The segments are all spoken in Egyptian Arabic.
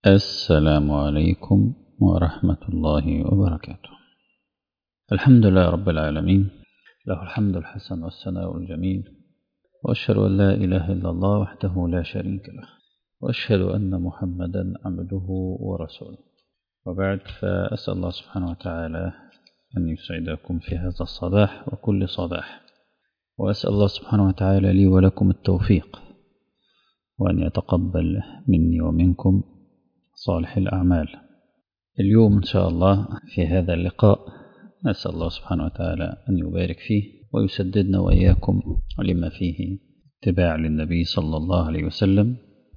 السلام عليكم ورحمة الله وبركاته الحمد لله رب العالمين له الحمد الحسن والثناء الجميل وأشهد أن لا إله إلا الله وحده لا شريك له وأشهد أن محمدا عبده ورسوله وبعد فأسأل الله سبحانه وتعالى أن يسعدكم في هذا الصباح وكل صباح وأسأل الله سبحانه وتعالى لي ولكم التوفيق وأن يتقبل مني ومنكم صالح الأعمال اليوم إن شاء الله في هذا اللقاء أسأل الله سبحانه وتعالى أن يبارك فيه ويسددنا وإياكم لما فيه اتباع للنبي صلى الله عليه وسلم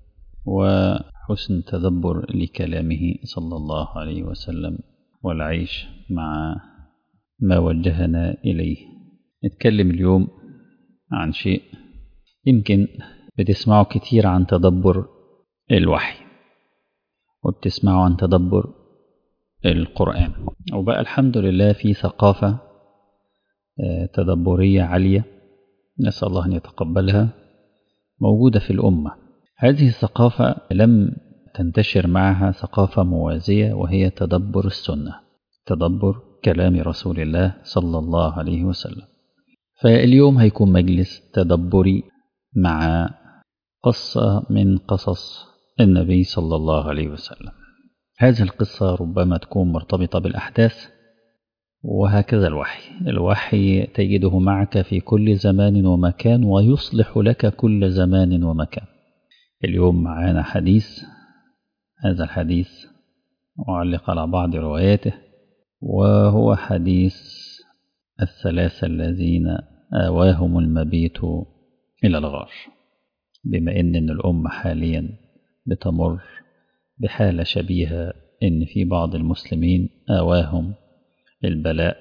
وحسن تدبر لكلامه صلى الله عليه وسلم والعيش مع ما وجهنا إليه نتكلم اليوم عن شيء يمكن بتسمعوا كتير عن تدبر الوحي وبتسمعوا عن تدبر القرآن وبقى الحمد لله في ثقافة تدبرية عالية نسأل الله أن يتقبلها موجودة في الأمة هذه الثقافة لم تنتشر معها ثقافة موازية وهي تدبر السنة تدبر كلام رسول الله صلى الله عليه وسلم فاليوم هيكون مجلس تدبري مع قصة من قصص النبي صلى الله عليه وسلم هذه القصة ربما تكون مرتبطة بالأحداث وهكذا الوحي الوحي تجده معك في كل زمان ومكان ويصلح لك كل زمان ومكان اليوم معانا حديث هذا الحديث أعلق على بعض رواياته وهو حديث الثلاثة الذين آواهم المبيت إلى الغار بما إن الأمة حاليا بتمر بحالة شبيهة إن في بعض المسلمين آواهم البلاء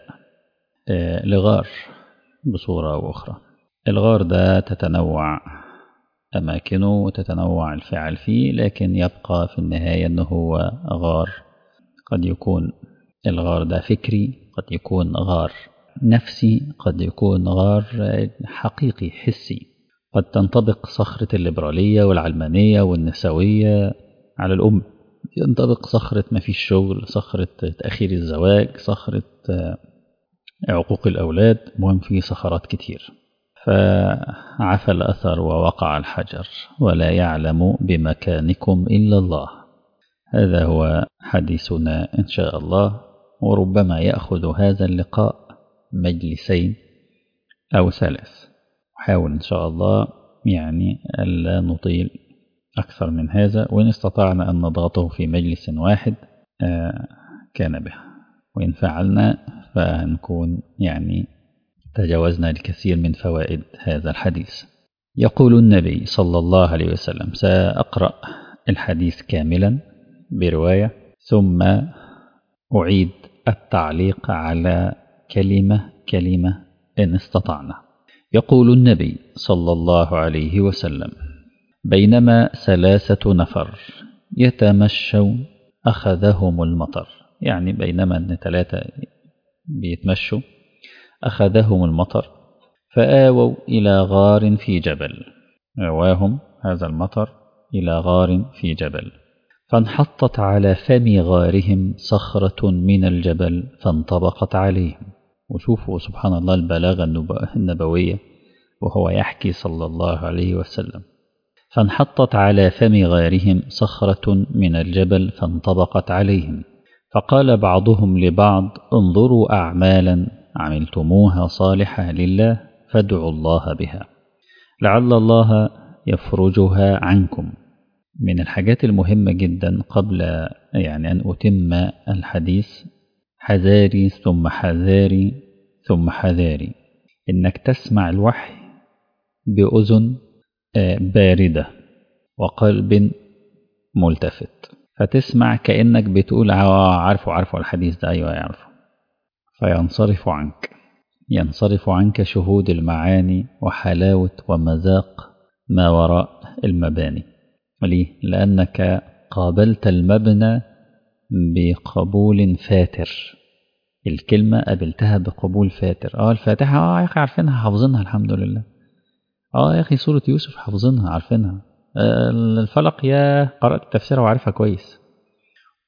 لغار بصورة أو أخرى الغار ده تتنوع أماكنه وتتنوع الفعل فيه لكن يبقى في النهاية أنه هو غار قد يكون الغار ده فكري قد يكون غار نفسي قد يكون غار حقيقي حسي قد تنطبق صخرة الليبرالية والعلمانية والنسوية على الأم ينطبق صخرة ما فيش شغل صخرة تأخير الزواج صخرة عقوق الأولاد مهم في صخرات كتير فعفى الأثر ووقع الحجر ولا يعلم بمكانكم إلا الله هذا هو حديثنا إن شاء الله وربما يأخذ هذا اللقاء مجلسين أو ثلاث أحاول إن شاء الله يعني ألا نطيل أكثر من هذا وإن استطعنا أن نضغطه في مجلس واحد كان به وإن فعلنا فنكون يعني تجاوزنا الكثير من فوائد هذا الحديث يقول النبي صلى الله عليه وسلم سأقرأ الحديث كاملا برواية ثم أعيد التعليق على كلمة كلمة إن استطعنا يقول النبي صلى الله عليه وسلم بينما ثلاثة نفر يتمشون أخذهم المطر يعني بينما أن ثلاثة بيتمشوا أخذهم المطر فآووا إلى غار في جبل آواهم هذا المطر إلى غار في جبل فانحطت على فم غارهم صخرة من الجبل فانطبقت عليهم وشوفوا سبحان الله البلاغة النبوية وهو يحكي صلى الله عليه وسلم فانحطت على فم غارهم صخرة من الجبل فانطبقت عليهم فقال بعضهم لبعض انظروا أعمالا عملتموها صالحة لله فادعوا الله بها لعل الله يفرجها عنكم من الحاجات المهمة جدا قبل يعني أن أتم الحديث حذاري ثم حذاري ثم حذاري إنك تسمع الوحي بأذن باردة وقلب ملتفت فتسمع كأنك بتقول عارفه عارفه الحديث ده أيوة يعرفه فينصرف عنك ينصرف عنك شهود المعاني وحلاوة ومذاق ما وراء المباني ليه؟ لأنك قابلت المبنى بقبول فاتر الكلمة قابلتها بقبول فاتر اه الفاتحة اه يا أخي عارفينها حافظينها الحمد لله اه يا أخي سورة يوسف حافظينها عارفينها آه الفلق يا قرأت تفسيرها وعارفها كويس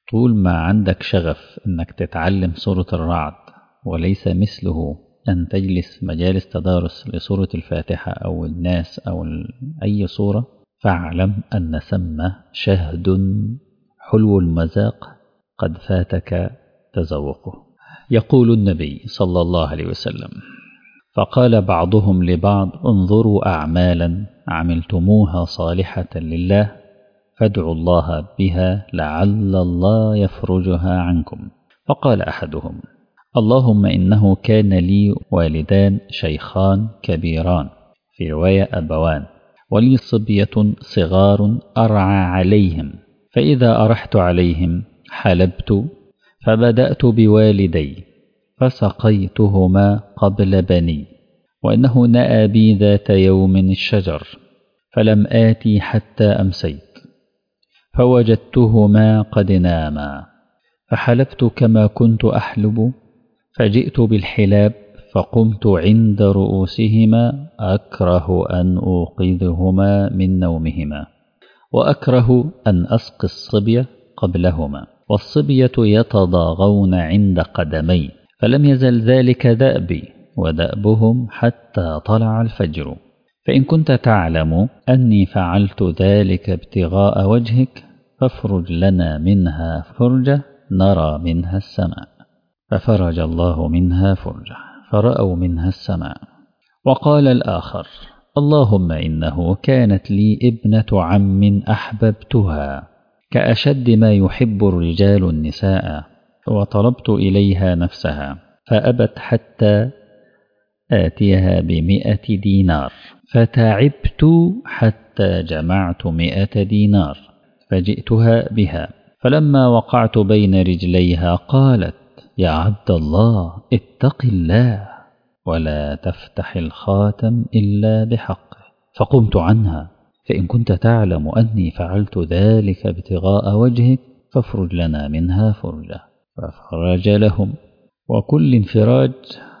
طول ما عندك شغف انك تتعلم سورة الرعد وليس مثله أن تجلس مجالس تدارس لسورة الفاتحة أو الناس أو أي سورة فاعلم أن ثم شهد حلو المذاق قد فاتك تذوقه يقول النبي صلى الله عليه وسلم فقال بعضهم لبعض انظروا أعمالا عملتموها صالحة لله فادعوا الله بها لعل الله يفرجها عنكم فقال أحدهم اللهم إنه كان لي والدان شيخان كبيران في رواية أبوان ولي صبية صغار أرعى عليهم فإذا أرحت عليهم حلبت فبدأت بوالدي فسقيتهما قبل بني وإنه نأى بي ذات يوم الشجر فلم آتي حتى أمسيت فوجدتهما قد ناما فحلبت كما كنت أحلب فجئت بالحلاب فقمت عند رؤوسهما أكره أن أوقظهما من نومهما وأكره أن أسقي الصبية قبلهما والصبية يتضاغون عند قدمي فلم يزل ذلك دأبي ودأبهم حتى طلع الفجر فإن كنت تعلم أني فعلت ذلك ابتغاء وجهك فافرج لنا منها فرجة نرى منها السماء ففرج الله منها فرجة فرأوا منها السماء وقال الآخر اللهم إنه كانت لي ابنة عم أحببتها كأشد ما يحب الرجال النساء وطلبت إليها نفسها فأبت حتى آتيها بمئة دينار فتعبت حتى جمعت مئة دينار فجئتها بها فلما وقعت بين رجليها قالت يا عبد الله اتق الله ولا تفتح الخاتم إلا بحقه فقمت عنها فإن كنت تعلم أني فعلت ذلك ابتغاء وجهك فافرج لنا منها فرجة ففرج لهم وكل انفراج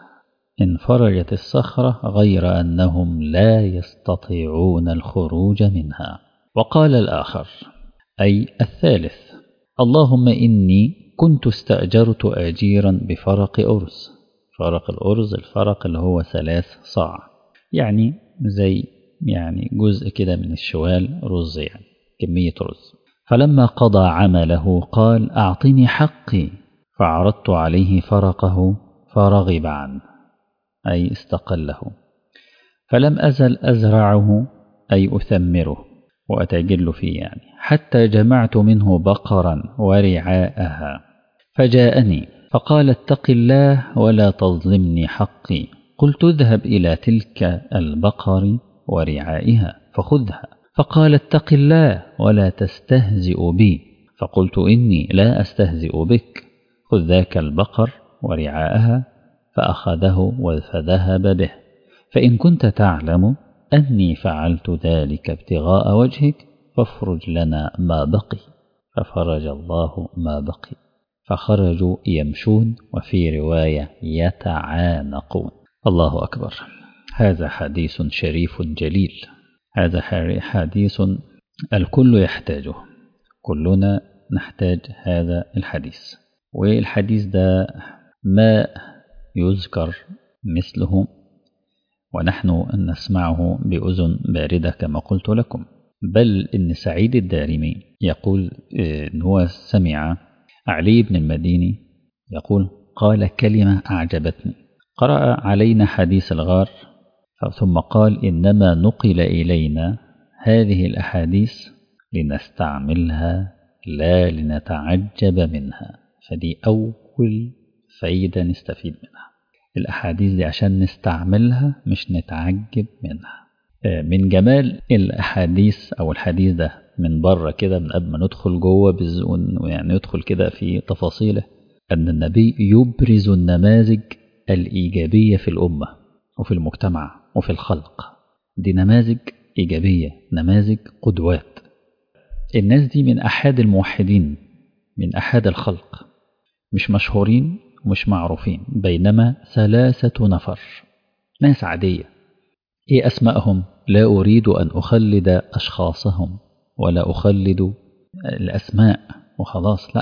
انفرجت الصخرة غير أنهم لا يستطيعون الخروج منها وقال الآخر أي الثالث اللهم إني كنت استأجرت أجيرا بفرق أرز فرق الأرز الفرق اللي هو ثلاث صاع يعني زي يعني جزء كده من الشوال رز يعني كمية رز فلما قضى عمله قال أعطني حقي فعرضت عليه فرقه فرغب عنه أي استقله فلم أزل أزرعه أي أثمره وأتجل فيه يعني حتى جمعت منه بقرا ورعاءها فجاءني فقال اتق الله ولا تظلمني حقي قلت اذهب إلى تلك البقر ورعائها فخذها فقال اتق الله ولا تستهزئ بي فقلت إني لا أستهزئ بك خذ ذاك البقر ورعاءها فأخذه فذهب به فإن كنت تعلم أني فعلت ذلك ابتغاء وجهك فافرج لنا ما بقي ففرج الله ما بقي فخرجوا يمشون وفي رواية يتعانقون الله أكبر هذا حديث شريف جليل هذا حديث الكل يحتاجه كلنا نحتاج هذا الحديث والحديث ده ما يذكر مثله ونحن نسمعه بأذن باردة كما قلت لكم بل إن سعيد الدارمي يقول إن هو سمع علي بن المديني يقول قال كلمة أعجبتني قرأ علينا حديث الغار ثم قال إنما نقل إلينا هذه الأحاديث لنستعملها لا لنتعجب منها فدي أول فايدة نستفيد منها الأحاديث دي عشان نستعملها مش نتعجب منها من جمال الأحاديث أو الحديث ده من بره كده من قبل ما ندخل جوه يعني ندخل كده في تفاصيله أن النبي يبرز النماذج الإيجابية في الأمة وفي المجتمع وفي الخلق دي نماذج إيجابية نماذج قدوات الناس دي من أحد الموحدين من أحد الخلق مش مشهورين ومش معروفين بينما ثلاثة نفر ناس عادية إيه أسمائهم لا أريد أن أخلد أشخاصهم ولا أخلد الأسماء وخلاص لا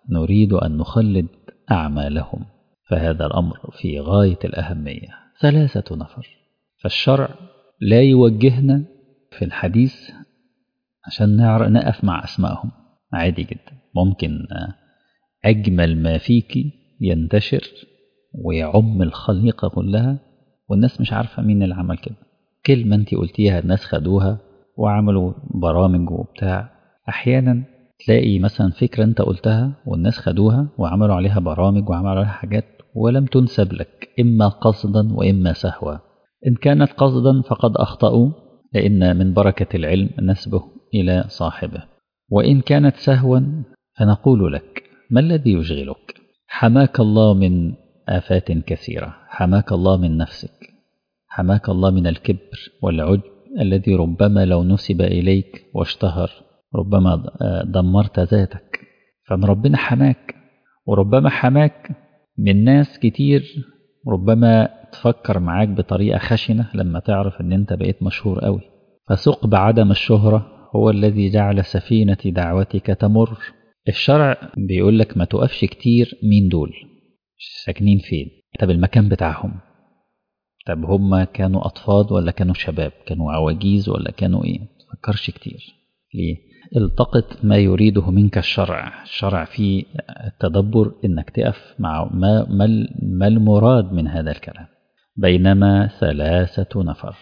نريد أن نخلد أعمالهم فهذا الأمر في غاية الأهمية ثلاثة نفر فالشرع لا يوجهنا في الحديث عشان نعرف نقف مع أسمائهم عادي جدا ممكن أجمل ما فيك ينتشر ويعم الخليقة كلها والناس مش عارفة مين اللي عمل كده كلمة انت قلتيها الناس خدوها وعملوا برامج وبتاع أحيانا تلاقي مثلا فكرة انت قلتها والناس خدوها وعملوا عليها برامج وعملوا عليها حاجات ولم تنسب لك إما قصدا وإما سهوا إن كانت قصدا فقد أخطأوا لأن من بركة العلم نسبه إلى صاحبه وإن كانت سهوا فنقول لك ما الذي يشغلك حماك الله من آفات كثيرة حماك الله من نفسك حماك الله من الكبر والعجب الذي ربما لو نسب إليك واشتهر ربما دمرت ذاتك فان ربنا حماك وربما حماك من ناس كتير ربما تفكر معاك بطريقة خشنة لما تعرف ان انت بقيت مشهور قوي فثقب عدم الشهرة هو الذي جعل سفينة دعوتك تمر الشرع بيقول لك ما تقفش كتير مين دول ساكنين فين طب المكان بتاعهم طب هم كانوا أطفال ولا كانوا شباب كانوا عواجيز ولا كانوا إيه تفكرش كتير ليه التقط ما يريده منك الشرع الشرع فيه التدبر إنك تقف مع ما, ما المراد من هذا الكلام بينما ثلاثة نفر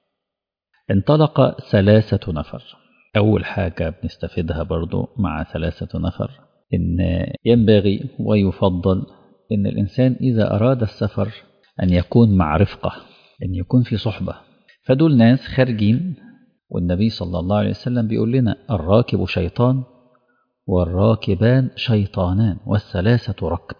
انطلق ثلاثة نفر أول حاجة بنستفيدها برضو مع ثلاثة نفر إن ينبغي ويفضل إن الإنسان إذا أراد السفر أن يكون مع رفقة أن يكون في صحبة فدول ناس خارجين والنبي صلى الله عليه وسلم بيقول لنا الراكب شيطان والراكبان شيطانان والثلاثة ركب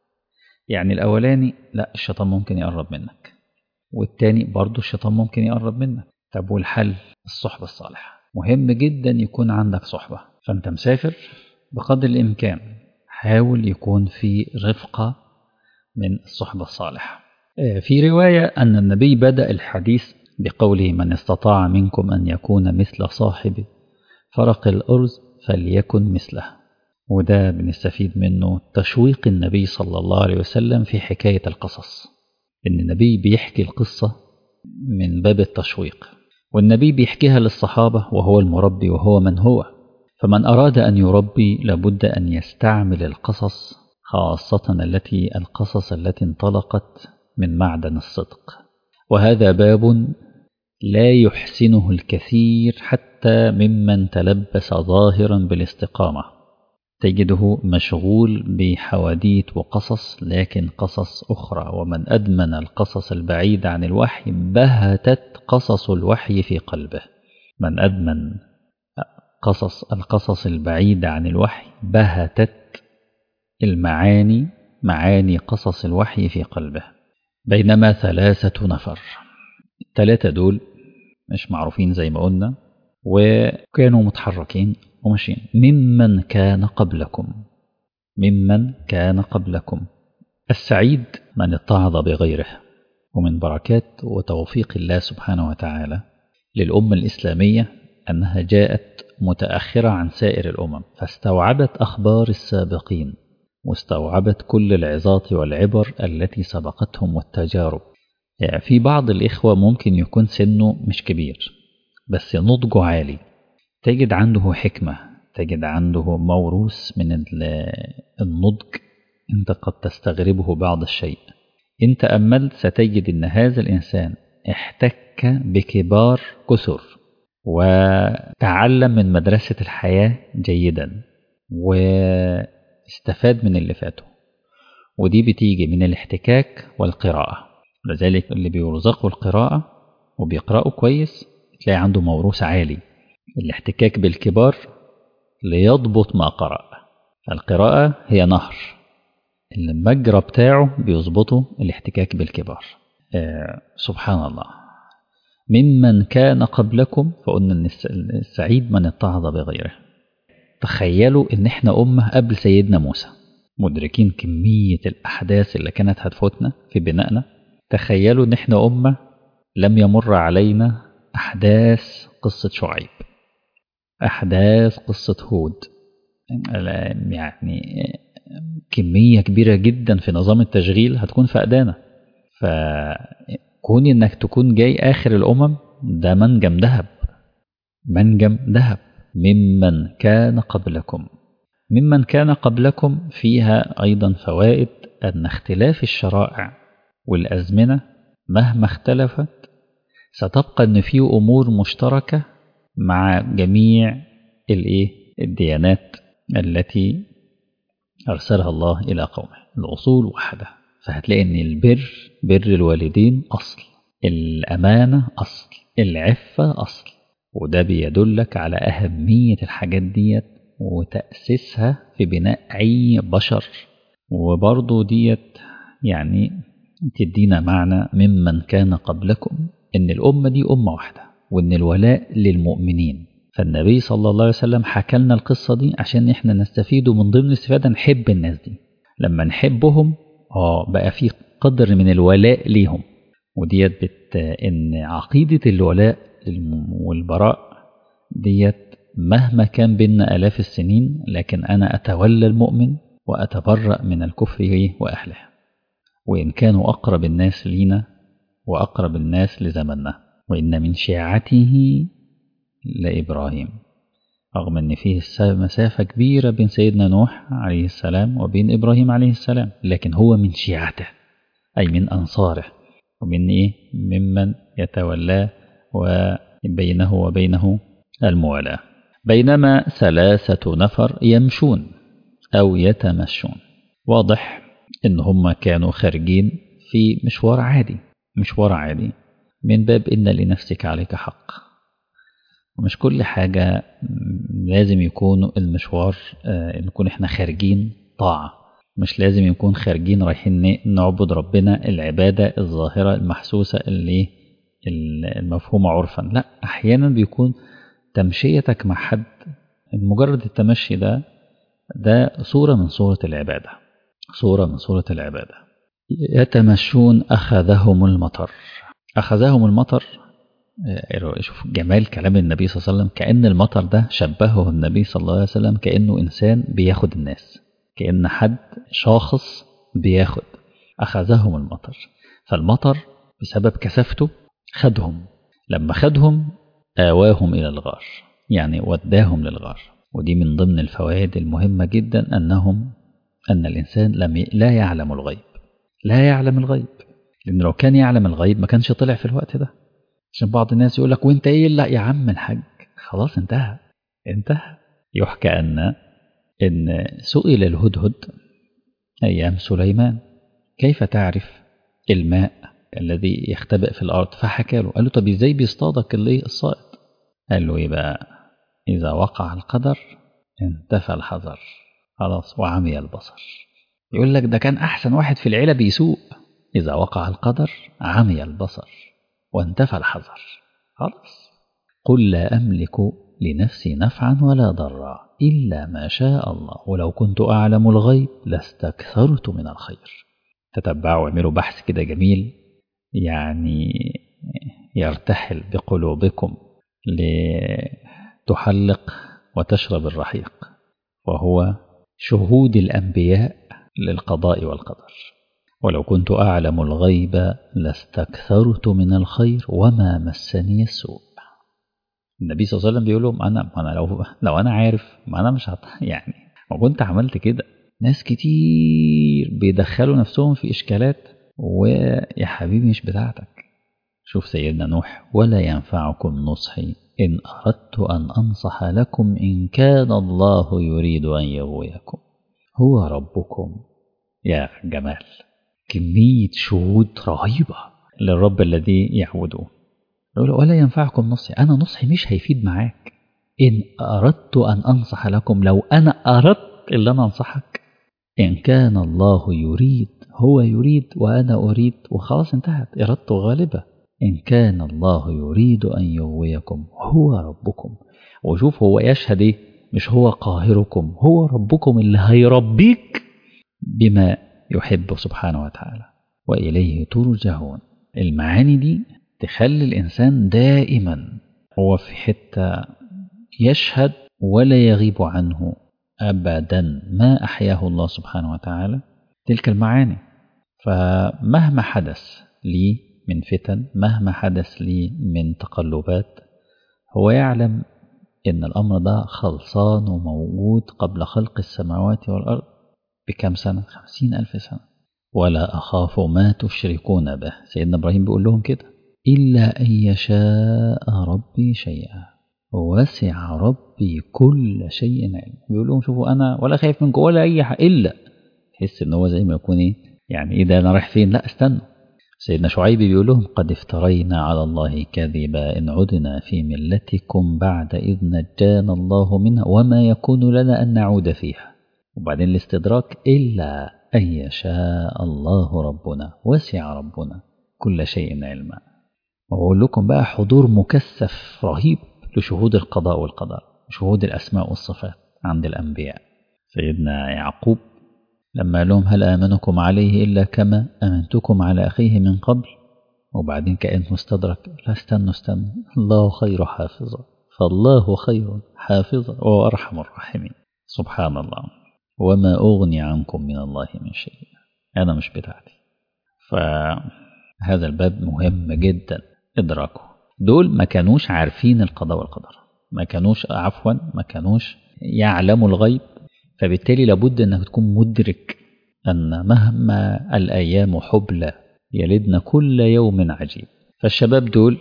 يعني الأولاني لا الشيطان ممكن يقرب منك والتاني برضو الشيطان ممكن يقرب منك طب والحل الصحبة الصالحة مهم جدا يكون عندك صحبة فأنت مسافر بقدر الإمكان حاول يكون في رفقة من الصحبة الصالحة في رواية أن النبي بدأ الحديث بقوله من استطاع منكم أن يكون مثل صاحب فرق الأرز فليكن مثله وده بنستفيد منه تشويق النبي صلى الله عليه وسلم في حكاية القصص إن النبي بيحكي القصة من باب التشويق والنبي بيحكيها للصحابة وهو المربي وهو من هو فمن أراد أن يربي لابد أن يستعمل القصص خاصة التي القصص التي انطلقت من معدن الصدق وهذا باب لا يحسنه الكثير حتى ممن تلبس ظاهرا بالاستقامة تجده مشغول بحواديت وقصص لكن قصص أخرى ومن أدمن القصص البعيد عن الوحي بهتت قصص الوحي في قلبه من أدمن قصص القصص البعيدة عن الوحي بهتت المعاني معاني قصص الوحي في قلبه بينما ثلاثة نفر الثلاثة دول مش معروفين زي ما قلنا وكانوا متحركين وماشيين ممن كان قبلكم ممن كان قبلكم السعيد من اتعظ بغيره ومن بركات وتوفيق الله سبحانه وتعالى للأمة الإسلامية أنها جاءت متأخرة عن سائر الأمم فاستوعبت أخبار السابقين واستوعبت كل العظات والعبر التي سبقتهم والتجارب يعني في بعض الإخوة ممكن يكون سنه مش كبير بس نضجه عالي تجد عنده حكمة تجد عنده موروث من النضج أنت قد تستغربه بعض الشيء إن تأملت ستجد أن هذا الإنسان احتك بكبار كثر وتعلم من مدرسة الحياة جيدا واستفاد من اللي فاته ودي بتيجي من الاحتكاك والقراءة لذلك اللي بيرزقوا القراءة وبيقرأوا كويس تلاقي عنده موروث عالي الاحتكاك بالكبار ليضبط ما قرأ القراءة هي نهر المجرى بتاعه بيظبطه الاحتكاك بالكبار آه سبحان الله ممن كان قبلكم فقلنا ان السعيد من اتعظ بغيره تخيلوا ان احنا أمة قبل سيدنا موسى مدركين كمية الأحداث اللي كانت هتفوتنا في بنائنا تخيلوا ان احنا أمة لم يمر علينا أحداث قصة شعيب أحداث قصة هود يعني كمية كبيرة جدا في نظام التشغيل هتكون فقدانة فكون انك تكون جاي اخر الامم ده منجم ذهب منجم ذهب ممن كان قبلكم ممن كان قبلكم فيها ايضا فوائد ان اختلاف الشرائع والازمنه مهما اختلفت ستبقى ان في امور مشتركه مع جميع الايه الديانات التي ارسلها الله الى قومه الاصول واحده فهتلاقي ان البر بر الوالدين اصل الامانه اصل العفه اصل وده بيدلك على اهميه الحاجات ديت وتاسيسها في بناء اي بشر وبرضه ديت يعني تدينا معنى ممن كان قبلكم ان الامه دي امه واحده وان الولاء للمؤمنين فالنبي صلى الله عليه وسلم حكى لنا القصه دي عشان احنا نستفيد ومن ضمن الاستفاده نحب الناس دي لما نحبهم اه بقى في قدر من الولاء ليهم وديت بت ان عقيده الولاء والبراء ديت مهما كان بيننا الاف السنين لكن انا اتولى المؤمن واتبرأ من الكفر واهله وان كانوا اقرب الناس لينا واقرب الناس لزمننا وان من شيعته لابراهيم رغم ان فيه مسافه كبيره بين سيدنا نوح عليه السلام وبين ابراهيم عليه السلام لكن هو من شيعته اي من انصاره ومن ايه ممن يتولاه وبينه وبينه الموالاه بينما ثلاثه نفر يمشون او يتمشون واضح ان هم كانوا خارجين في مشوار عادي مشوار عادي من باب ان لنفسك عليك حق ومش كل حاجة لازم يكون المشوار آه نكون احنا خارجين طاعة مش لازم يكون خارجين رايحين نعبد ربنا العبادة الظاهرة المحسوسة اللي المفهومة عرفا لا أحيانا بيكون تمشيتك مع حد مجرد التمشي ده ده صورة من صورة العبادة صورة من صورة العبادة يتمشون أخذهم المطر أخذهم المطر شوف جمال كلام النبي صلى الله عليه وسلم كأن المطر ده شبهه النبي صلى الله عليه وسلم كأنه إنسان بياخد الناس كأن حد شاخص بياخد أخذهم المطر فالمطر بسبب كثافته خدهم لما خدهم آواهم إلى الغار يعني وداهم للغار ودي من ضمن الفوائد المهمة جدا أنهم أن الإنسان لم لا يعلم الغيب لا يعلم الغيب لأن لو كان يعلم الغيب ما كانش طلع في الوقت ده عشان بعض الناس يقول لك وانت ايه لا يا عم الحاج خلاص انتهى انتهى يحكى ان ان سئل الهدهد ايام سليمان كيف تعرف الماء الذي يختبئ في الارض فحكى له قال له طب ازاي بيصطادك اللي الصائد قال له ايه بقى اذا وقع القدر انتفى الحذر خلاص وعمي البصر يقول لك ده كان احسن واحد في العيله بيسوق اذا وقع القدر عمي البصر وانتفى الحذر خلاص قل لا أملك لنفسي نفعا ولا ضرا إلا ما شاء الله ولو كنت أعلم الغيب لاستكثرت من الخير تتبعوا اعملوا بحث كده جميل يعني يرتحل بقلوبكم لتحلق وتشرب الرحيق وهو شهود الأنبياء للقضاء والقدر ولو كنت أعلم الغيب لاستكثرت من الخير وما مسني السوء النبي صلى الله عليه وسلم بيقول لهم أنا أنا لو لو أنا عارف ما أنا مش هط... يعني ما كنت عملت كده ناس كتير بيدخلوا نفسهم في إشكالات ويا حبيبي مش بتاعتك شوف سيدنا نوح ولا ينفعكم نصحي إن أردت أن أنصح لكم إن كان الله يريد أن يغويكم هو ربكم يا جمال كمية شهود رهيبة للرب الذي يعبدوه ولا ينفعكم نصحي أنا نصحي مش هيفيد معاك إن أردت أن أنصح لكم لو أنا أردت إلا أنا أنصحك إن كان الله يريد هو يريد وأنا أريد وخلاص انتهت إرادته غالبة إن كان الله يريد أن يغويكم هو ربكم وشوف هو يشهد إيه مش هو قاهركم هو ربكم اللي هيربيك بما يحب سبحانه وتعالى وإليه ترجعون المعاني دي تخلي الإنسان دائما هو في حتة يشهد ولا يغيب عنه أبدا ما أحياه الله سبحانه وتعالى تلك المعاني فمهما حدث لي من فتن مهما حدث لي من تقلبات هو يعلم إن الأمر ده خلصان وموجود قبل خلق السماوات والأرض بكم سنة خمسين ألف سنة ولا أخاف ما تشركون به سيدنا إبراهيم بيقول لهم كده إلا أن يشاء ربي شيئا وسع ربي كل شيء علم بيقول لهم شوفوا أنا ولا خايف منكم ولا أي حاجة إلا تحس إن هو زي ما يكون إيه يعني إيه ده أنا رايح فين لا استنوا سيدنا شعيب بيقول لهم قد افترينا على الله كذبا إن عدنا في ملتكم بعد إذ نجانا الله منها وما يكون لنا أن نعود فيها وبعدين الاستدراك إلا أن يشاء الله ربنا وسع ربنا كل شيء علما وأقول لكم بقى حضور مكثف رهيب لشهود القضاء والقدر شهود الأسماء والصفات عند الأنبياء سيدنا يعقوب لما لهم هل آمنكم عليه إلا كما أمنتكم على أخيه من قبل وبعدين كأنه استدرك لا استنوا استنوا الله خير حافظا فالله خير حافظا وهو أرحم الراحمين سبحان الله وما أغني عنكم من الله من شيء أنا مش بتاعتي فهذا الباب مهم جدا إدراكه دول ما كانوش عارفين القضاء والقدر ما كانوش عفوا ما كانوش يعلموا الغيب فبالتالي لابد أنك تكون مدرك أن مهما الأيام حبلى يلدن كل يوم عجيب فالشباب دول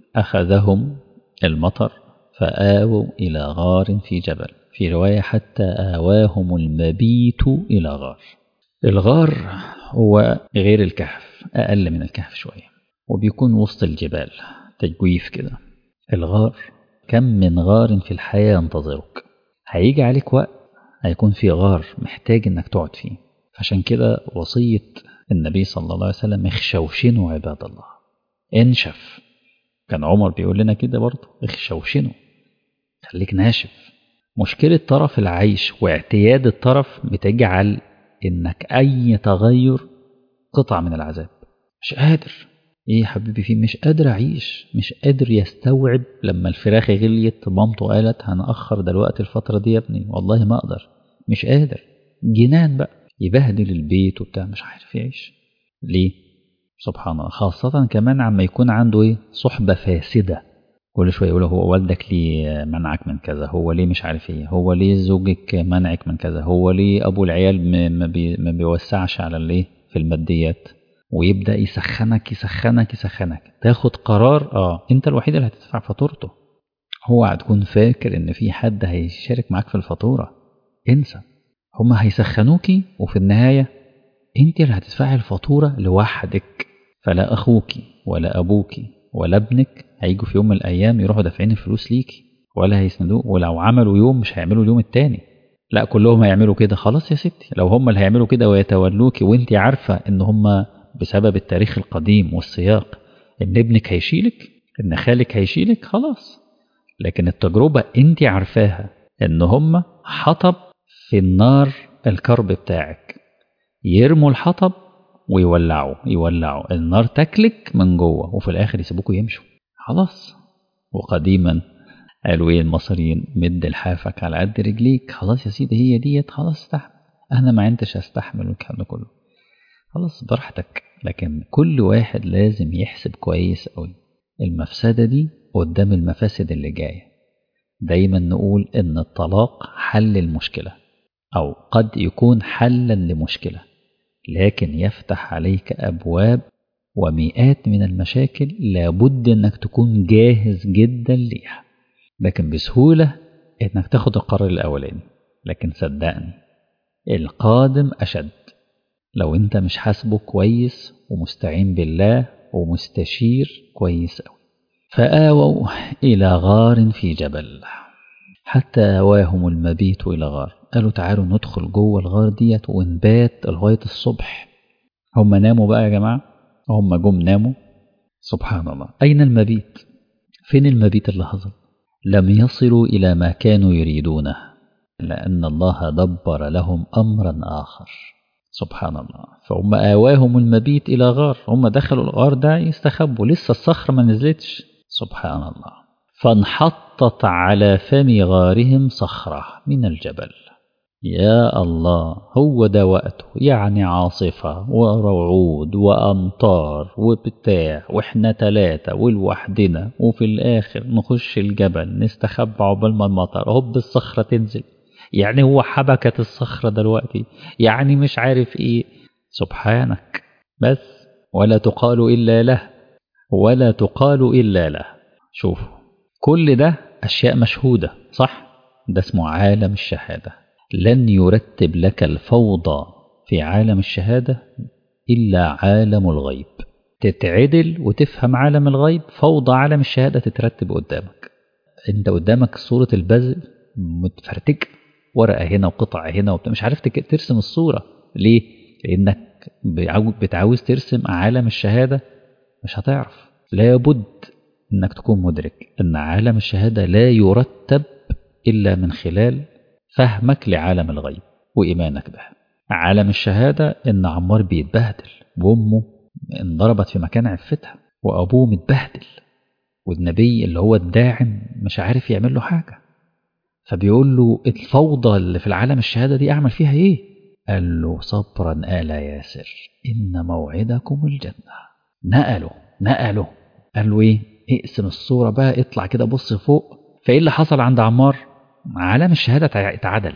أخذهم المطر فآووا إلى غار في جبل في رواية حتى آواهم المبيت إلى غار الغار هو غير الكهف أقل من الكهف شوية وبيكون وسط الجبال تجويف كده الغار كم من غار في الحياة ينتظرك هيجي عليك وقت هيكون في غار محتاج انك تقعد فيه عشان كده وصية النبي صلى الله عليه وسلم اخشوشنوا عباد الله انشف كان عمر بيقول لنا كده برضه اخشوشنوا خليك ناشف مشكلة طرف العيش واعتياد الطرف بتجعل انك اي تغير قطعة من العذاب مش قادر ايه يا حبيبي فيه مش قادر اعيش مش قادر يستوعب لما الفراخ غليت مامته قالت هنأخر دلوقتي الفترة دي يا ابني والله ما اقدر مش قادر جنان بقى يبهدل البيت وبتاع مش عارف يعيش ليه سبحان الله خاصة كمان عما يكون عنده ايه صحبة فاسدة كل شوية يقول هو والدك ليه منعك من كذا هو ليه مش عارف ايه هو ليه زوجك منعك من كذا هو ليه ابو العيال ما, بي ما بيوسعش على الايه في الماديات ويبدا يسخنك يسخنك يسخنك تاخد قرار اه انت الوحيد اللي هتدفع فاتورته هو هتكون فاكر ان في حد هيشارك معاك في الفاتوره انسى هما هيسخنوكي وفي النهايه انت اللي هتدفعي الفاتوره لوحدك فلا اخوك ولا ابوك ولا ابنك هيجوا في يوم من الايام يروحوا دافعين الفلوس ليكي ولا هيسندوك ولو عملوا يوم مش هيعملوا اليوم التاني لا كلهم هيعملوا كده خلاص يا ستي لو هم اللي هيعملوا كده ويتولوكي وانت عارفه ان هم بسبب التاريخ القديم والسياق ان ابنك هيشيلك ان خالك هيشيلك خلاص لكن التجربة انت عارفاها ان هم حطب في النار الكرب بتاعك يرموا الحطب ويولعوا يولعوا النار تاكلك من جوه وفي الاخر يسيبوكوا يمشوا خلاص وقديما قالوا ايه المصريين مد لحافك على قد رجليك خلاص يا سيدي هي ديت خلاص استحمل انا ما انتش استحمل الكلام ده كله خلاص براحتك لكن كل واحد لازم يحسب كويس قوي المفسدة دي قدام المفاسد اللي جاية دايما نقول ان الطلاق حل المشكلة او قد يكون حلا لمشكلة لكن يفتح عليك ابواب ومئات من المشاكل لابد انك تكون جاهز جدا ليها لكن بسهولة انك تاخد القرار الاولاني لكن صدقني القادم اشد لو انت مش حاسبه كويس ومستعين بالله ومستشير كويس أوي فآووا إلى غار في جبل حتى آواهم المبيت إلى غار قالوا تعالوا ندخل جوه الغار ديت ونبات لغاية الصبح هم ناموا بقى يا جماعة هم جم ناموا سبحان الله أين المبيت فين المبيت اللي حصل لم يصلوا إلى ما كانوا يريدونه لأن الله دبر لهم أمرا آخر سبحان الله فهم آواهم المبيت إلى غار هم دخلوا الغار ده يستخبوا لسه الصخرة ما نزلتش سبحان الله فانحطت على فم غارهم صخرة من الجبل يا الله هو ده وقته يعني عاصفة ورعود وأمطار وبتاع وإحنا تلاتة ولوحدنا وفي الآخر نخش الجبل نستخبى عقبال ما المطر هوب الصخرة تنزل يعني هو حبكت الصخرة دلوقتي يعني مش عارف إيه سبحانك بس ولا تقال إلا له ولا تقال إلا له شوفوا كل ده أشياء مشهودة صح ده اسمه عالم الشهادة لن يرتب لك الفوضى في عالم الشهادة إلا عالم الغيب تتعدل وتفهم عالم الغيب فوضى عالم الشهادة تترتب قدامك انت قدامك صورة البذل متفرتك ورقة هنا وقطعة هنا وبتاع مش عارف ترسم الصورة ليه؟ لأنك بتعاوز ترسم عالم الشهادة مش هتعرف لابد انك تكون مدرك ان عالم الشهادة لا يرتب إلا من خلال فهمك لعالم الغيب وإيمانك به عالم الشهادة إن عمار بيتبهدل وأمه انضربت في مكان عفتها وأبوه متبهدل والنبي اللي هو الداعم مش عارف يعمل له حاجة فبيقول له الفوضى اللي في العالم الشهادة دي أعمل فيها إيه قال له صبرا آل ياسر إن موعدكم الجنة نقله نقله قال له إيه اقسم الصورة بقى اطلع كده بص فوق فإيه اللي حصل عند عمار عالم الشهادة اتعدل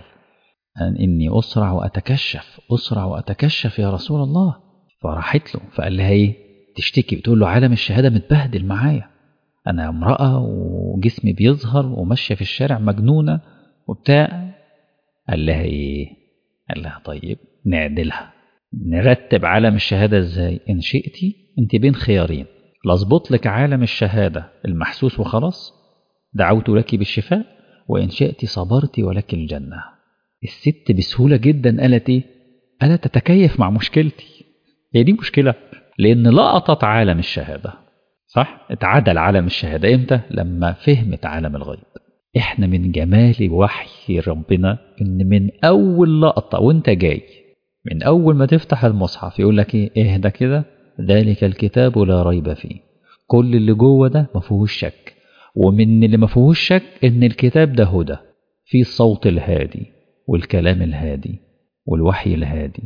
أن إني أسرع وأتكشف أسرع وأتكشف يا رسول الله فراحت له فقال لها إيه تشتكي بتقول له عالم الشهادة متبهدل معايا أنا امرأة وجسمي بيظهر وماشية في الشارع مجنونة وبتاع قال لها إيه قال لها طيب نعدلها نرتب عالم الشهادة إزاي إن شئتي أنت بين خيارين لأظبط لك عالم الشهادة المحسوس وخلاص دعوت لك بالشفاء وإن شئت صبرت ولك الجنة الست بسهولة جدا قالت إيه؟ قالت تتكيف مع مشكلتي هي دي مشكلة لأن لقطت عالم الشهادة صح؟ اتعدل عالم الشهادة إمتى؟ لما فهمت عالم الغيب إحنا من جمال وحي ربنا إن من أول لقطة وإنت جاي من أول ما تفتح المصحف يقول لك إيه اهدى كده ذلك الكتاب لا ريب فيه كل اللي جوه ده ما فيهوش شك ومن اللي ما فيهوش شك ان الكتاب ده هدى فيه الصوت الهادي والكلام الهادي والوحي الهادي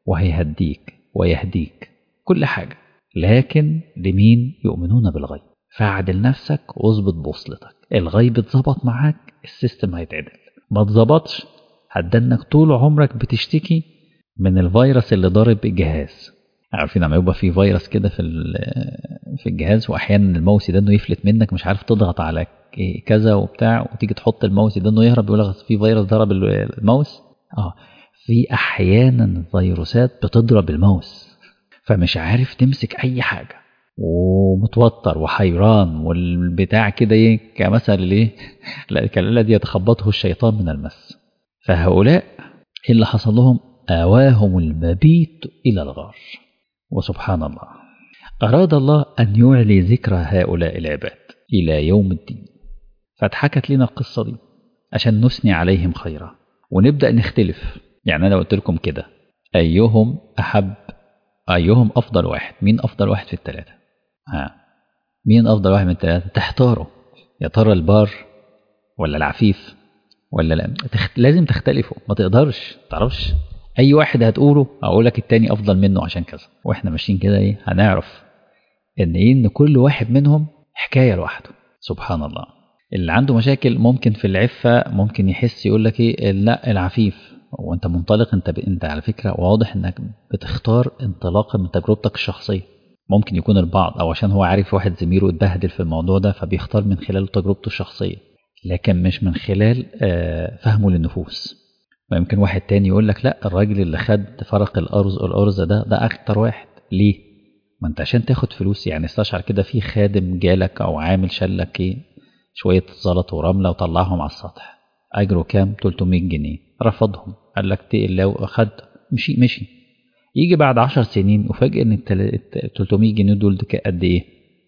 وهيهديك ويهديك كل حاجة لكن لمين يؤمنون بالغيب فاعدل نفسك واظبط بوصلتك الغيب اتظبط معاك السيستم هيتعدل ما اتظبطش هتدنك طول عمرك بتشتكي من الفيروس اللي ضارب الجهاز عارفين لما يبقى في فيروس كده في في الجهاز واحيانا الماوس ده انه يفلت منك مش عارف تضغط على كذا وبتاع وتيجي تحط الماوس ده انه يهرب يقول لك في فيروس ضرب الماوس اه في احيانا فيروسات بتضرب الماوس فمش عارف تمسك اي حاجه ومتوتر وحيران والبتاع كده ايه كمثل الايه الذي يتخبطه الشيطان من المس فهؤلاء ايه اللي حصل لهم آواهم المبيت إلى الغار وسبحان الله أراد الله أن يعلي ذكر هؤلاء العباد إلى يوم الدين فاتحكت لنا القصة دي عشان نثني عليهم خيرا ونبدأ نختلف يعني أنا قلت لكم كده أيهم أحب أيهم أفضل واحد مين أفضل واحد في الثلاثة ها مين أفضل واحد من الثلاثة تحتاروا يا ترى البار ولا العفيف ولا لا تخت... لازم تختلفوا ما تقدرش تعرفش اي واحد هتقوله اقول لك التاني افضل منه عشان كذا واحنا ماشيين كده ايه هنعرف ان ايه ان كل واحد منهم حكايه لوحده سبحان الله اللي عنده مشاكل ممكن في العفه ممكن يحس يقول لك ايه لا العفيف وانت منطلق انت ب... انت على فكره واضح انك بتختار انطلاقا من تجربتك الشخصيه ممكن يكون البعض او عشان هو عارف واحد زميله اتبهدل في الموضوع ده فبيختار من خلال تجربته الشخصيه لكن مش من خلال فهمه للنفوس ويمكن واحد تاني يقول لك لا الراجل اللي خد فرق الأرز الأرز ده ده أكتر واحد ليه؟ ما أنت عشان تاخد فلوس يعني استشعر كده في خادم جالك أو عامل شالك إيه شوية زلط ورملة وطلعهم على السطح أجره كام؟ 300 جنيه رفضهم قال لك تقل لو أخد مشي مشي يجي بعد 10 سنين وفجأة إن ال 300 جنيه دول قد إيه؟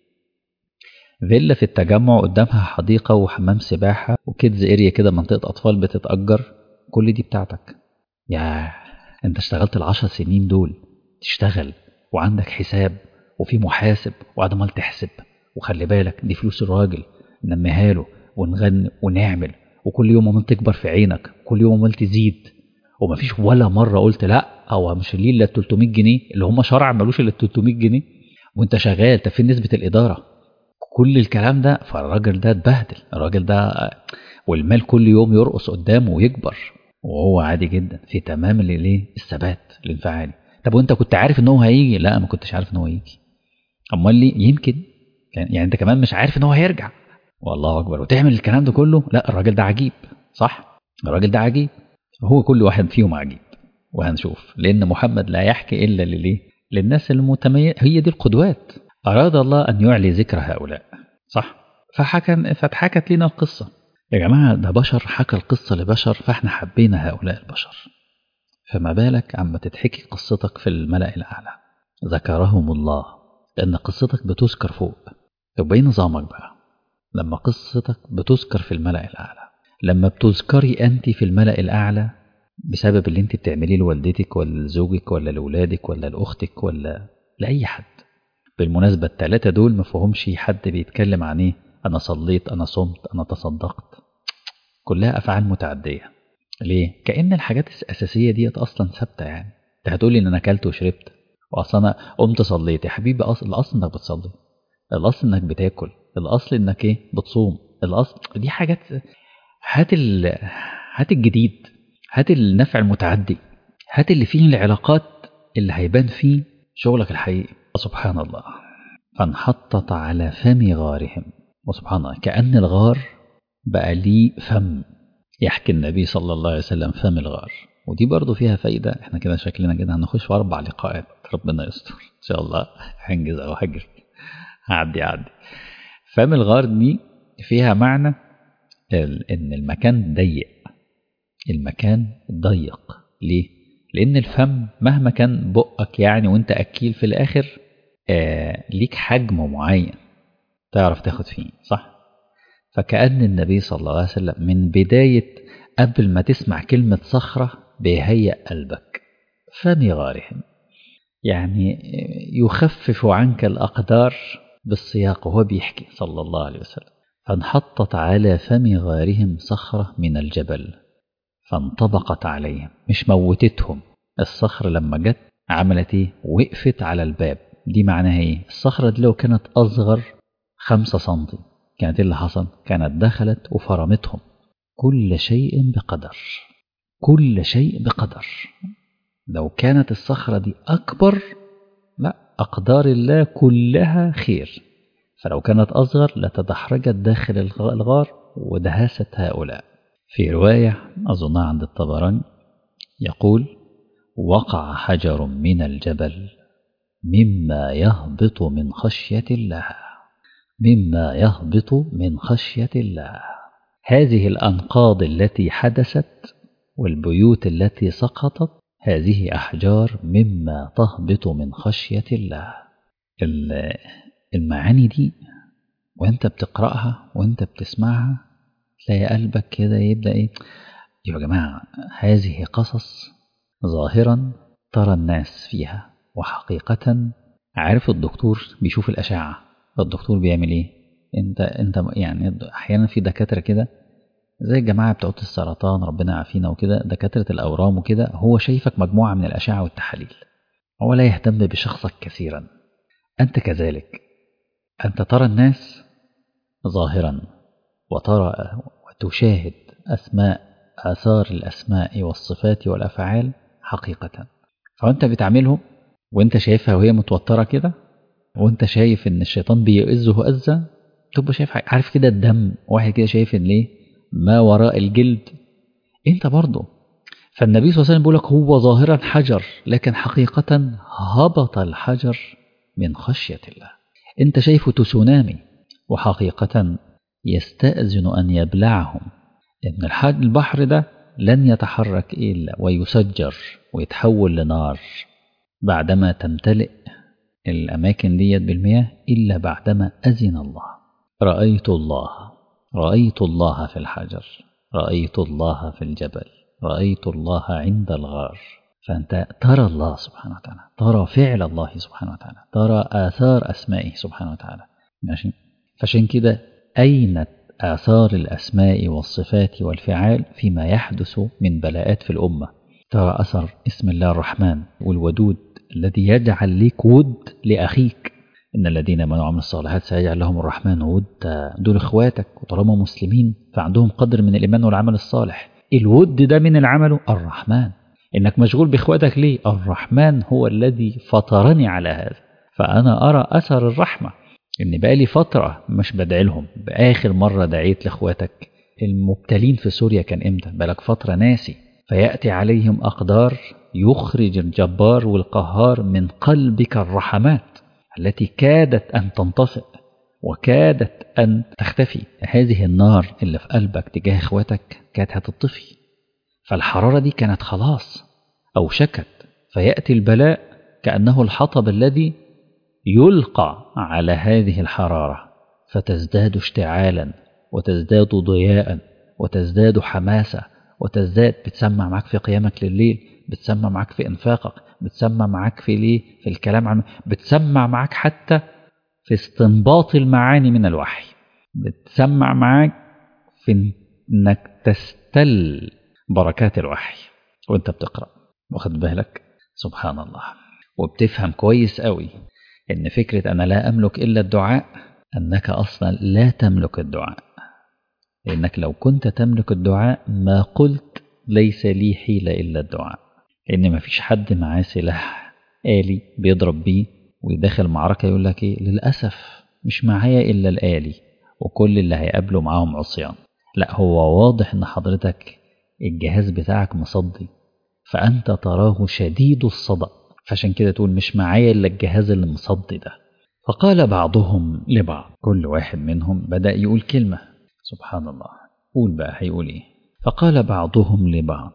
فيلا في التجمع قدامها حديقة وحمام سباحة وكيدز اريا كده منطقة أطفال بتتأجر كل دي بتاعتك يا انت اشتغلت العشر سنين دول تشتغل وعندك حساب وفي محاسب وعمال تحسب وخلي بالك دي فلوس الراجل نميها له ونغني ونعمل وكل يوم عمال تكبر في عينك كل يوم عمال تزيد ومفيش ولا مره قلت لا هو مش ليه الا 300 جنيه اللي هم شرع ملوش الا 300 جنيه وانت شغال طب فين نسبه الاداره كل الكلام ده فالراجل ده اتبهدل الراجل ده والمال كل يوم يرقص قدامه ويكبر وهو عادي جدا في تمام الايه الثبات الانفعالي طب وانت كنت عارف ان هو هيجي لا ما كنتش عارف ان هو هيجي امال ليه يمكن يعني انت كمان مش عارف ان هو هيرجع والله اكبر وتعمل الكلام ده كله لا الراجل ده عجيب صح الراجل ده عجيب هو كل واحد فيهم عجيب وهنشوف لان محمد لا يحكي الا لليه للناس المتميزه هي دي القدوات اراد الله ان يعلي ذكر هؤلاء صح فحكى فاتحكت لنا القصه يا جماعه ده بشر حكى القصه لبشر فاحنا حبينا هؤلاء البشر فما بالك عما تتحكي قصتك في الملأ الأعلى ذكرهم الله لأن قصتك بتذكر فوق طب ايه نظامك بقى لما قصتك بتذكر في الملأ الأعلى لما بتذكري أنت في الملأ الأعلى بسبب اللي أنت بتعمليه لوالدتك ولا لزوجك ولا لأولادك ولا لأختك ولا لأي حد بالمناسبة التلاتة دول ما فيهمش حد بيتكلم عن إيه أنا صليت أنا صمت أنا تصدقت كلها أفعال متعدية ليه؟ كأن الحاجات الأساسية ديت أصلا ثابتة يعني أنت هتقولي إن أنا أكلت وشربت وأصلا أنا قمت صليت يا حبيبي أصل الأصل إنك بتصلي الأصل إنك بتاكل الأصل إنك إيه بتصوم الأصل دي حاجات هات ال... هات الجديد هات النفع المتعدي هات اللي فيه العلاقات اللي هيبان فيه شغلك الحقيقي سبحان الله فانحطت على فم غارهم وسبحان الله كأن الغار بقى ليه فم يحكي النبي صلى الله عليه وسلم فم الغار ودي برضو فيها فايدة احنا كده شكلنا كده هنخش في أربع لقاءات ربنا يستر إن شاء الله هنجز أو هجر هعدي عدي فم الغار دي فيها معنى إن المكان ضيق المكان ضيق ليه؟ لأن الفم مهما كان بقك يعني وأنت أكيل في الآخر آه ليك حجم معين تعرف تاخد فيه صح؟ فكأن النبي صلى الله عليه وسلم من بداية قبل ما تسمع كلمة صخرة بيهيأ قلبك فم غارهم يعني يخفف عنك الأقدار بالسياق وهو بيحكي صلى الله عليه وسلم فانحطت على فم غارهم صخرة من الجبل فانطبقت عليهم مش موتتهم الصخرة لما جت عملت ايه وقفت على الباب دي معناها ايه الصخرة دي لو كانت أصغر خمسة سنتي كانت اللي حصل كانت دخلت وفرمتهم كل شيء بقدر كل شيء بقدر لو كانت الصخرة دي أكبر لا أقدار الله كلها خير فلو كانت أصغر لتدحرجت داخل الغار ودهست هؤلاء في رواية أظنها عند الطبراني يقول وقع حجر من الجبل مما يهبط من خشية الله مما يهبط من خشية الله هذه الأنقاض التي حدثت والبيوت التي سقطت هذه أحجار مما تهبط من خشية الله المعاني دي وانت بتقرأها وانت بتسمعها تلاقي قلبك كده يبدأ ايه يا جماعة هذه قصص ظاهرا ترى الناس فيها وحقيقة عارف الدكتور بيشوف الأشعة الدكتور بيعمل ايه انت انت يعني احيانا في دكاتره كده زي الجماعه بتوع السرطان ربنا يعافينا وكده دكاتره الاورام وكده هو شايفك مجموعه من الاشعه والتحاليل هو لا يهتم بشخصك كثيرا انت كذلك انت ترى الناس ظاهرا وترى وتشاهد اسماء اثار الاسماء والصفات والافعال حقيقه فانت بتعملهم وانت شايفها وهي متوتره كده وانت شايف ان الشيطان بيئزه أزة تبقى شايف عارف كده الدم واحد كده شايف ان ليه ما وراء الجلد انت برضه فالنبي صلى الله عليه وسلم بيقول لك هو ظاهرا حجر لكن حقيقة هبط الحجر من خشية الله انت شايفه تسونامي وحقيقة يستأذن أن يبلعهم إن الحج البحر ده لن يتحرك إلا ويسجر ويتحول لنار بعدما تمتلئ الأماكن ديت بالمياه إلا بعدما أذن الله رأيت الله رأيت الله في الحجر رأيت الله في الجبل رأيت الله عند الغار فأنت ترى الله سبحانه وتعالى ترى فعل الله سبحانه وتعالى ترى آثار أسمائه سبحانه وتعالى ماشي فعشان كده أين آثار الأسماء والصفات والفعال فيما يحدث من بلاءات في الأمة ترى أثر اسم الله الرحمن والودود الذي يجعل لك ود لأخيك إن الذين آمنوا وعملوا الصالحات سيجعل لهم الرحمن ود دول إخواتك وطالما مسلمين فعندهم قدر من الإيمان والعمل الصالح الود ده من العمل الرحمن إنك مشغول بإخواتك ليه الرحمن هو الذي فطرني على هذا فأنا أرى أثر الرحمة إن بقالي فترة مش بدعي لهم بآخر مرة دعيت لإخواتك المبتلين في سوريا كان إمتى بقالك فترة ناسي فيأتي عليهم أقدار يخرج الجبار والقهار من قلبك الرحمات التي كادت أن تنطفئ وكادت أن تختفي هذه النار اللي في قلبك تجاه إخواتك كانت هتطفي فالحرارة دي كانت خلاص أو شكت فيأتي البلاء كأنه الحطب الذي يلقى على هذه الحرارة فتزداد اشتعالا وتزداد ضياء وتزداد حماسة وتزداد بتسمع معاك في قيامك لليل بتسمع معاك في انفاقك بتسمع معاك في ليه في الكلام عن بتسمع معاك حتى في استنباط المعاني من الوحي بتسمع معاك في انك تستل بركات الوحي وانت بتقرا واخد بالك سبحان الله وبتفهم كويس قوي ان فكره انا لا املك الا الدعاء انك اصلا لا تملك الدعاء لانك لو كنت تملك الدعاء ما قلت ليس لي حيله الا الدعاء لان ما فيش حد معاه سلاح آلي بيضرب بيه ويدخل معركة يقول لك ايه للأسف مش معايا إلا الآلي وكل اللي هيقابله معاهم عصيان لا هو واضح ان حضرتك الجهاز بتاعك مصدي فأنت تراه شديد الصدأ فعشان كده تقول مش معايا إلا الجهاز اللي مصدي ده فقال بعضهم لبعض كل واحد منهم بدأ يقول كلمة سبحان الله قول بقى هيقول ايه فقال بعضهم لبعض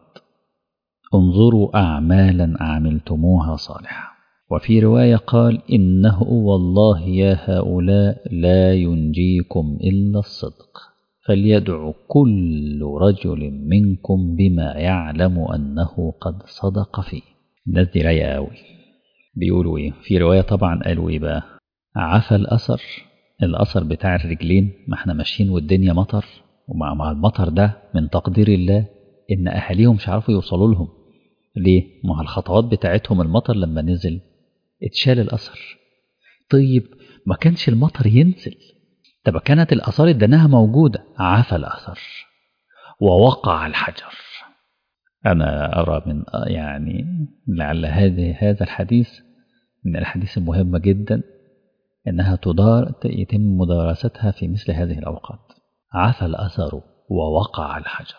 انظروا أعمالا عملتموها صالحة وفي رواية قال إنه والله يا هؤلاء لا ينجيكم إلا الصدق فليدعو كل رجل منكم بما يعلم أنه قد صدق فيه الناس دي رايقة أوي بيقولوا إيه في رواية طبعا قالوا إيه بقى عفى الأثر الأثر بتاع الرجلين ما احنا ماشيين والدنيا مطر ومع مع المطر ده من تقدير الله إن أهاليهم مش عارفوا يوصلوا لهم ليه؟ ما الخطوات بتاعتهم المطر لما نزل اتشال الأثر طيب ما كانش المطر ينزل طب كانت الآثار اديناها موجودة عفى الأثر ووقع الحجر أنا أرى من يعني لعل هذه هذا الحديث من الحديث المهمة جدا إنها تدار يتم مدارستها في مثل هذه الأوقات عفى الأثر ووقع الحجر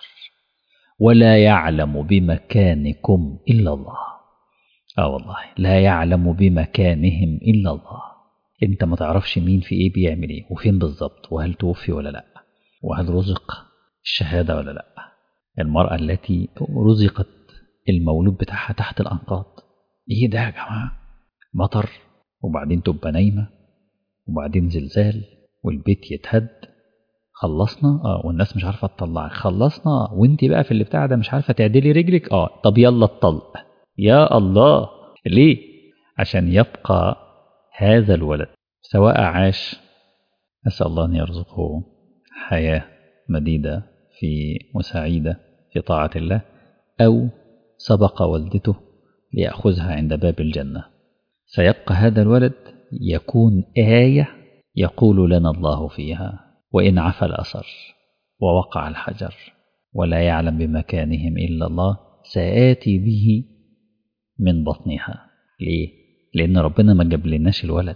ولا يعلم بمكانكم إلا الله آه والله لا يعلم بمكانهم إلا الله أنت ما تعرفش مين في إيه بيعمل إيه وفين بالظبط وهل توفي ولا لأ وهل رزق الشهادة ولا لأ المرأة التي رزقت المولود بتاعها تحت الأنقاض إيه ده يا جماعة مطر وبعدين تبقى نايمة وبعدين زلزال والبيت يتهد خلصنا اه والناس مش عارفه تطلعك خلصنا اه وانت بقى في اللي بتاع ده مش عارفه تعدلي رجلك اه طب يلا الطلق يا الله ليه عشان يبقى هذا الولد سواء عاش اسال الله ان يرزقه حياه مديده في وسعيده في طاعه الله او سبق والدته لياخذها عند باب الجنه سيبقى هذا الولد يكون ايه يقول لنا الله فيها وإن عفى الأثر ووقع الحجر ولا يعلم بمكانهم إلا الله سآتي به من بطنها ليه؟ لأن ربنا ما جاب لناش الولد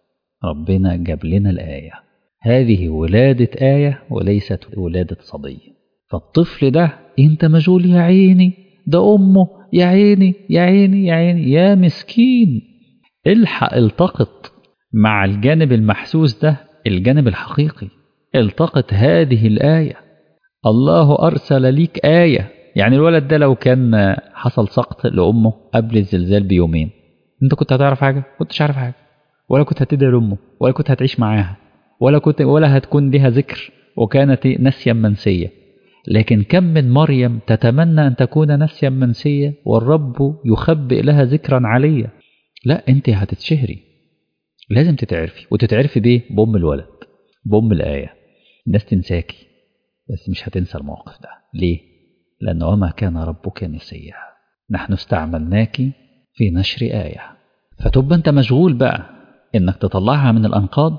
ربنا جاب لنا الآية هذه ولادة آية وليست ولادة صبي فالطفل ده انت مجهول يا عيني ده أمه يا عيني يا عيني يا عيني يا مسكين الحق التقط مع الجانب المحسوس ده الجانب الحقيقي التقط هذه الآية الله أرسل ليك آية يعني الولد ده لو كان حصل سقط لأمه قبل الزلزال بيومين أنت كنت هتعرف حاجة كنتش عارف حاجة ولا كنت هتدعي لأمه ولا كنت هتعيش معاها ولا كنت ولا هتكون لها ذكر وكانت نسيا منسية لكن كم من مريم تتمنى أن تكون نسيا منسية والرب يخبئ لها ذكرا عليا لا أنت هتتشهري لازم تتعرفي وتتعرفي بيه بأم الولد بأم الآية الناس تنساكي بس مش هتنسى الموقف ده ليه؟ لأن وما كان ربك نسيا نحن استعملناك في نشر آية فتبقى أنت مشغول بقى إنك تطلعها من الأنقاض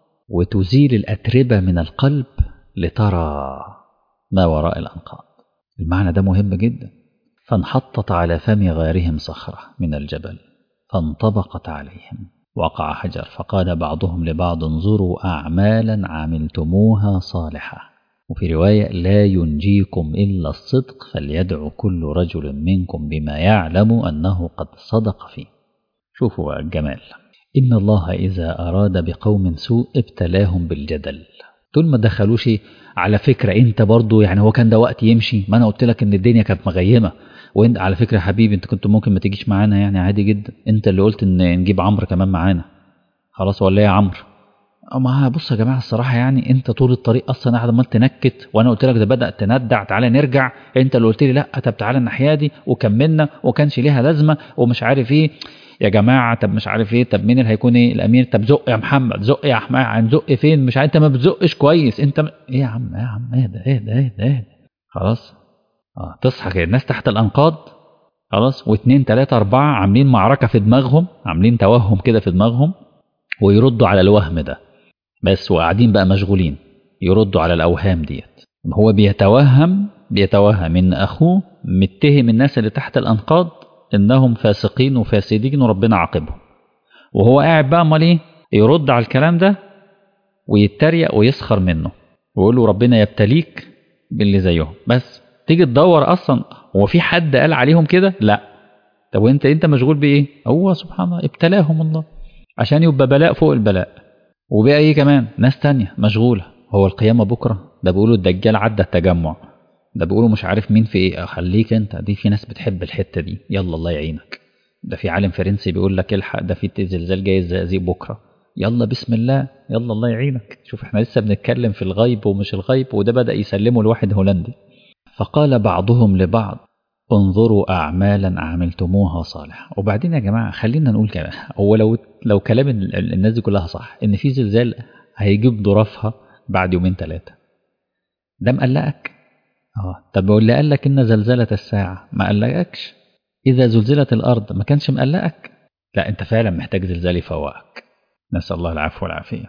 وتزيل الأتربة من القلب لترى ما وراء الأنقاض المعنى ده مهم جدا فانحطت على فم غارهم صخرة من الجبل فانطبقت عليهم وقع حجر فقال بعضهم لبعض انظروا أعمالا عملتموها صالحة وفي رواية لا ينجيكم إلا الصدق فليدعو كل رجل منكم بما يعلم أنه قد صدق فيه شوفوا الجمال إن الله إذا أراد بقوم سوء ابتلاهم بالجدل طول ما دخلوش على فكرة انت برضو يعني هو كان ده وقت يمشي ما انا قلت لك ان الدنيا كانت مغيمة وانت على فكرة يا حبيبي انت كنت ممكن ما تجيش معانا يعني عادي جدا انت اللي قلت ان نجيب عمرو كمان معانا خلاص ولا ايه يا عمرو ما بص يا جماعة الصراحة يعني انت طول الطريق اصلا قاعد عمال تنكت وانا قلت لك ده بدأ تندع تعالى نرجع انت اللي قلت لي لا طب تعالى الناحية دي وكملنا وكانش ليها لازمة ومش عارف ايه يا جماعة طب مش عارف ايه طب مين اللي هيكون ايه الامير طب زق يا محمد زق يا احمد هنزق فين مش عارف انت ما بتزقش كويس انت م... ايه يا عم ايه يا عم ايه ده ايه ده ايه ده, إيه ده؟ خلاص اه تصحى كده الناس تحت الانقاض خلاص واثنين ثلاثة أربعة عاملين معركة في دماغهم عاملين توهم كده في دماغهم ويردوا على الوهم ده بس وقاعدين بقى مشغولين يردوا على الأوهام ديت هو بيتوهم بيتوهم إن أخوه متهم الناس اللي تحت الأنقاض إنهم فاسقين وفاسدين وربنا عاقبهم وهو قاعد بقى أمال إيه يرد على الكلام ده ويتريق ويسخر منه ويقول له ربنا يبتليك باللي زيهم بس تيجي تدور أصلا هو في حد قال عليهم كده لا طب وانت انت مشغول بايه هو سبحان الله ابتلاهم الله عشان يبقى بلاء فوق البلاء وبقى ايه كمان ناس تانية مشغولة هو القيامة بكرة ده بيقولوا الدجال عدى التجمع ده بيقولوا مش عارف مين في ايه خليك انت دي في ناس بتحب الحتة دي يلا الله يعينك ده في عالم فرنسي بيقول لك الحق ده في زلزال جاي الزقازيق بكرة يلا بسم الله يلا الله يعينك شوف احنا لسه بنتكلم في الغيب ومش الغيب وده بدأ يسلمه لواحد هولندي فقال بعضهم لبعض انظروا أعمالا عملتموها صالحة وبعدين يا جماعة خلينا نقول كده هو لو لو كلام الناس دي كلها صح إن في زلزال هيجيب ظرافها بعد يومين ثلاثة ده مقلقك؟ اه طب واللي قال لك إن زلزلة الساعة ما قلقكش؟ إذا زلزلت الأرض ما كانش مقلقك؟ لا أنت فعلا محتاج زلزال يفوقك نسأل الله العفو والعافية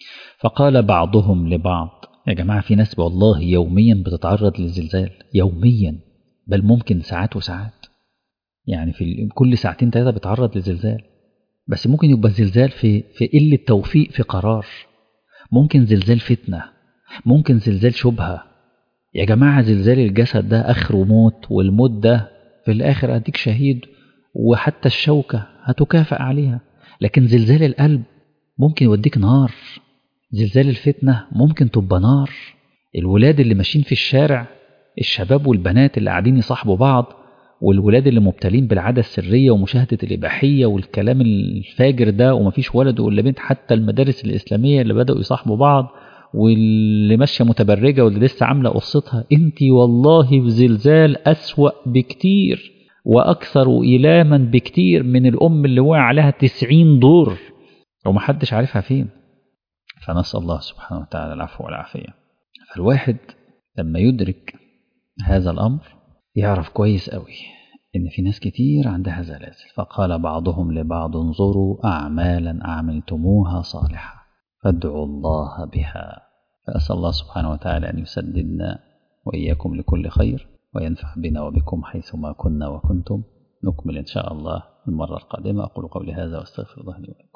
فقال بعضهم لبعض يا جماعة في ناس والله يوميا بتتعرض للزلزال يوميا بل ممكن ساعات وساعات يعني في كل ساعتين ثلاثة بتعرض لزلزال بس ممكن يبقى زلزال في في قلة توفيق في قرار ممكن زلزال فتنة ممكن زلزال شبهة يا جماعة زلزال الجسد ده آخره موت والموت ده في الآخر هديك شهيد وحتى الشوكة هتكافئ عليها لكن زلزال القلب ممكن يوديك نار زلزال الفتنة ممكن تبقى نار الولاد اللي ماشيين في الشارع الشباب والبنات اللي قاعدين يصاحبوا بعض والولاد اللي مبتلين بالعادة السرية ومشاهدة الإباحية والكلام الفاجر ده ومفيش ولد ولا بنت حتى المدارس الإسلامية اللي بدأوا يصاحبوا بعض واللي ماشية متبرجة واللي لسه عاملة قصتها انت والله في زلزال أسوأ بكتير وأكثر إيلاما بكتير من الأم اللي وقع عليها تسعين دور ومحدش عارفها فين فنسأل الله سبحانه وتعالى العفو والعافية فالواحد لما يدرك هذا الأمر يعرف كويس قوي إن في ناس كتير عندها زلازل فقال بعضهم لبعض انظروا أعمالا عملتموها صالحة فادعوا الله بها فأسأل الله سبحانه وتعالى أن يسددنا وإياكم لكل خير وينفع بنا وبكم حيثما كنا وكنتم نكمل إن شاء الله المرة القادمة أقول قولي هذا واستغفر الله لي ولكم